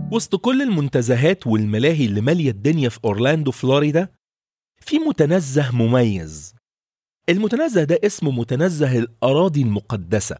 وسط كل المنتزهات والملاهي اللي مالية الدنيا في أورلاندو فلوريدا في متنزه مميز المتنزه ده اسمه متنزه الأراضي المقدسة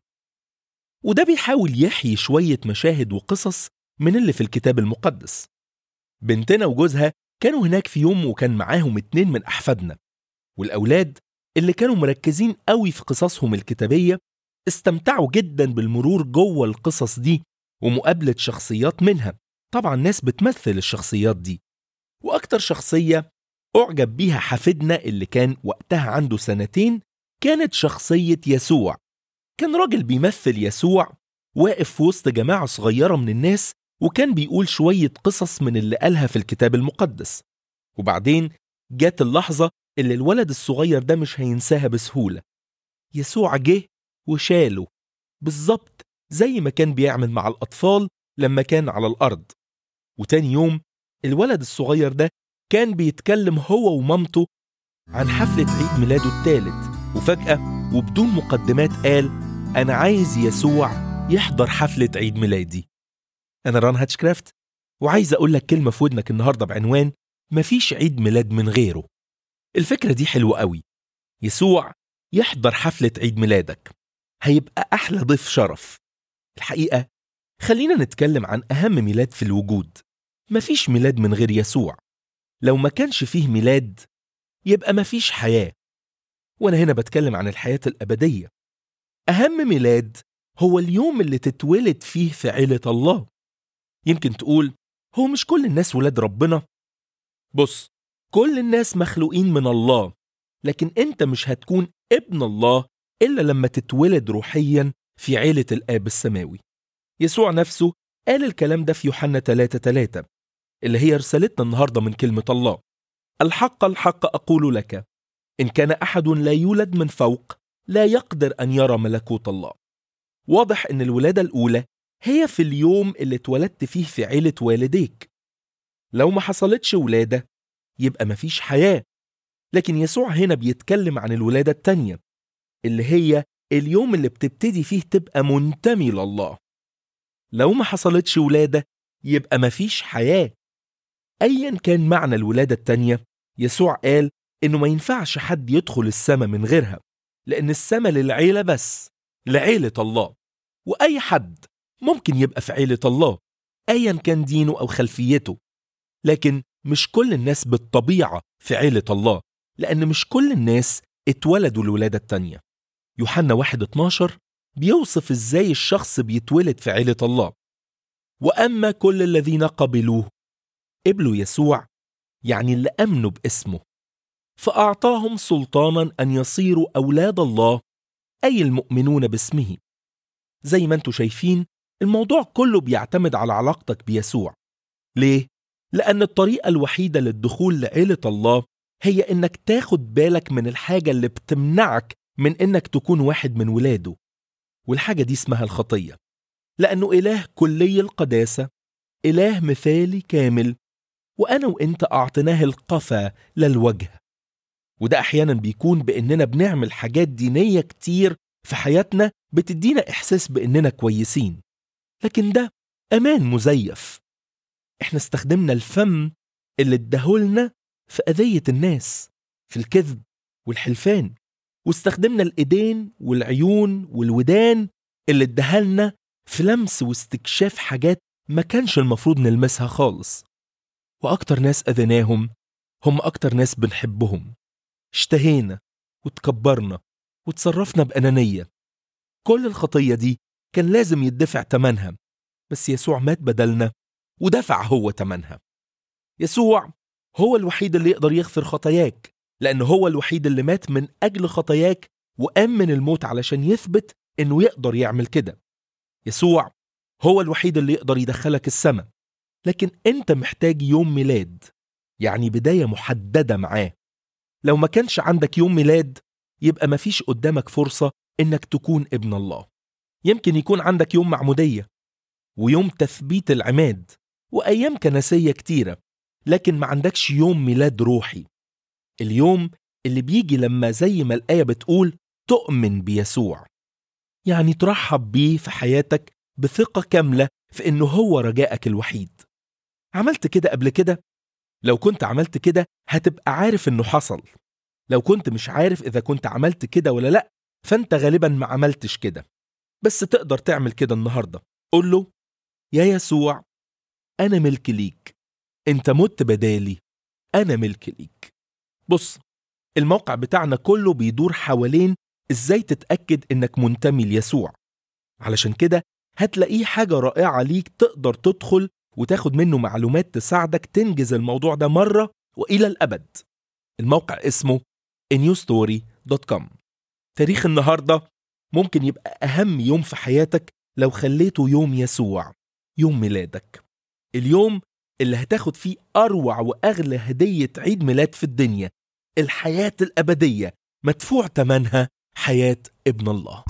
وده بيحاول يحيي شوية مشاهد وقصص من اللي في الكتاب المقدس بنتنا وجوزها كانوا هناك في يوم وكان معاهم اتنين من أحفادنا والأولاد اللي كانوا مركزين قوي في قصصهم الكتابية استمتعوا جدا بالمرور جوه القصص دي ومقابلة شخصيات منها طبعا ناس بتمثل الشخصيات دي وأكتر شخصية أعجب بيها حفيدنا اللي كان وقتها عنده سنتين كانت شخصية يسوع كان راجل بيمثل يسوع واقف في وسط جماعة صغيرة من الناس وكان بيقول شوية قصص من اللي قالها في الكتاب المقدس وبعدين جات اللحظة اللي الولد الصغير ده مش هينساها بسهولة يسوع جه وشاله بالظبط زي ما كان بيعمل مع الأطفال لما كان على الأرض وتاني يوم الولد الصغير ده كان بيتكلم هو ومامته عن حفلة عيد ميلاده الثالث وفجأة وبدون مقدمات قال أنا عايز يسوع يحضر حفلة عيد ميلادي أنا ران هاتشكرافت وعايز أقول لك كلمة في ودنك النهاردة بعنوان مفيش عيد ميلاد من غيره الفكرة دي حلوة قوي يسوع يحضر حفلة عيد ميلادك هيبقى أحلى ضيف شرف الحقيقة خلينا نتكلم عن أهم ميلاد في الوجود مفيش ميلاد من غير يسوع لو ما كانش فيه ميلاد يبقى مفيش حياة وأنا هنا بتكلم عن الحياة الأبدية أهم ميلاد هو اليوم اللي تتولد فيه في عيلة الله يمكن تقول هو مش كل الناس ولاد ربنا بص كل الناس مخلوقين من الله لكن انت مش هتكون ابن الله إلا لما تتولد روحيا في عيلة الآب السماوي يسوع نفسه قال الكلام ده في يوحنا 3 3 اللي هي رسالتنا النهاردة من كلمة الله الحق الحق أقول لك إن كان أحد لا يولد من فوق لا يقدر أن يرى ملكوت الله واضح أن الولادة الأولى هي في اليوم اللي اتولدت فيه في عيلة والديك لو ما حصلتش ولادة يبقى مفيش حياة لكن يسوع هنا بيتكلم عن الولادة التانية اللي هي اليوم اللي بتبتدي فيه تبقى منتمي لله لو ما حصلتش ولادة يبقى مفيش حياة أيا كان معنى الولادة التانية يسوع قال إنه ما ينفعش حد يدخل السماء من غيرها لأن السماء للعيلة بس لعيلة الله وأي حد ممكن يبقى في عيلة الله أيا كان دينه أو خلفيته لكن مش كل الناس بالطبيعة في عيلة الله لأن مش كل الناس اتولدوا الولادة التانية يوحنا 1 12 بيوصف ازاي الشخص بيتولد في عيلة الله وأما كل الذين قبلوه قبلوا يسوع يعني اللي أمنوا باسمه فأعطاهم سلطانا أن يصيروا أولاد الله أي المؤمنون باسمه زي ما انتوا شايفين الموضوع كله بيعتمد على علاقتك بيسوع ليه؟ لأن الطريقة الوحيدة للدخول لعيلة الله هي إنك تاخد بالك من الحاجة اللي بتمنعك من إنك تكون واحد من ولاده والحاجة دي اسمها الخطية لأنه إله كلي القداسة إله مثالي كامل وأنا وإنت أعطيناه القفا للوجه وده أحيانا بيكون بإننا بنعمل حاجات دينية كتير في حياتنا بتدينا إحساس بإننا كويسين لكن ده أمان مزيف إحنا استخدمنا الفم اللي اداهولنا في أذية الناس في الكذب والحلفان واستخدمنا الإيدين والعيون والودان اللي اداهالنا في لمس واستكشاف حاجات ما كانش المفروض نلمسها خالص وأكتر ناس أذيناهم هم أكتر ناس بنحبهم اشتهينا وتكبرنا وتصرفنا بأنانية كل الخطية دي كان لازم يدفع تمنها بس يسوع مات بدلنا ودفع هو تمنها يسوع هو الوحيد اللي يقدر يغفر خطاياك لأنه هو الوحيد اللي مات من أجل خطاياك وقام من الموت علشان يثبت إنه يقدر يعمل كده يسوع هو الوحيد اللي يقدر يدخلك السماء لكن أنت محتاج يوم ميلاد يعني بداية محددة معاه لو ما كانش عندك يوم ميلاد يبقى مفيش قدامك فرصة إنك تكون ابن الله يمكن يكون عندك يوم معمودية ويوم تثبيت العماد وأيام كنسية كتيرة لكن ما عندكش يوم ميلاد روحي اليوم اللي بيجي لما زي ما الآية بتقول تؤمن بيسوع يعني ترحب بيه في حياتك بثقة كاملة في إنه هو رجائك الوحيد عملت كده قبل كده لو كنت عملت كده هتبقى عارف انه حصل لو كنت مش عارف اذا كنت عملت كده ولا لا فانت غالبا ما عملتش كده بس تقدر تعمل كده النهارده قول له يا يسوع انا ملك ليك انت مت بدالي انا ملك ليك بص الموقع بتاعنا كله بيدور حوالين ازاي تتاكد انك منتمي ليسوع علشان كده هتلاقيه حاجه رائعه ليك تقدر تدخل وتاخد منه معلومات تساعدك تنجز الموضوع ده مره والى الابد الموقع اسمه newstory.com تاريخ النهارده ممكن يبقى اهم يوم في حياتك لو خليته يوم يسوع يوم ميلادك اليوم اللي هتاخد فيه اروع واغلى هديه عيد ميلاد في الدنيا الحياه الابديه مدفوع ثمنها حياه ابن الله